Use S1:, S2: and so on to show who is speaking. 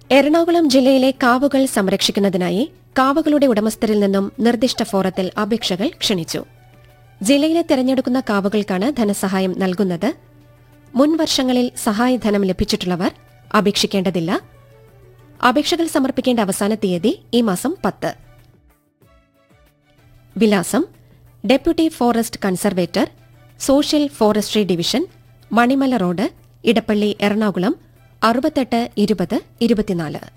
S1: എറണാകുളം ജില്ലയിലെ കാവുകൾ സംരക്ഷിക്കുന്നതിനായി കാവുകളുടെ ഉടമസ്ഥരിൽ നിന്നും നിർദ്ദിഷ്ട ഫോറത്തിൽ അപേക്ഷകൾ ക്ഷണിച്ചു ജില്ലയിലെ തെരഞ്ഞെടുക്കുന്ന കാവുകൾക്കാണ് ധനസഹായം നൽകുന്നത് മുൻ വർഷങ്ങളിൽ സഹായധനം ലഭിച്ചിട്ടുള്ളവർ അപേക്ഷിക്കേണ്ടതില്ല അപേക്ഷകൾ സമർപ്പിക്കേണ്ട അവസാന തീയതി ഈ മാസം പത്ത് വിലാസം deputy forest conservator social forestry division Manimala road Edappally Ernakulam അറുപത്തെട്ട് ഇരുപത് ഇരുപത്തിനാല്